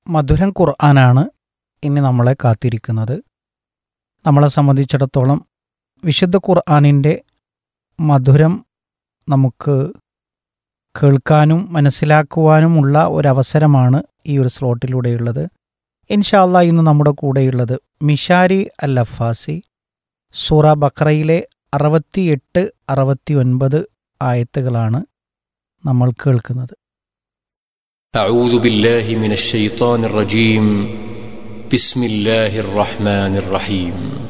മധുരം ഖുർആനാണ് ഇനി നമ്മളെ കാത്തിരിക്കുന്നത് നമ്മളെ സംബന്ധിച്ചിടത്തോളം വിശുദ്ധ ഖുർആനിൻ്റെ മധുരം നമുക്ക് കേൾക്കാനും മനസ്സിലാക്കുവാനുമുള്ള ഒരവസരമാണ് ഈ ഒരു സ്ലോട്ടിലൂടെയുള്ളത് ഇൻഷാല്ല ഇന്ന് നമ്മുടെ കൂടെയുള്ളത് മിഷാരി അൽ അഫാസി സൂറ ബക്രയിലെ അറുപത്തിയെട്ട് അറുപത്തി ഒൻപത് ആയത്തുകളാണ് നമ്മൾ കേൾക്കുന്നത് أعوذ بالله من الشيطان الرجيم بسم الله الرحمن الرحيم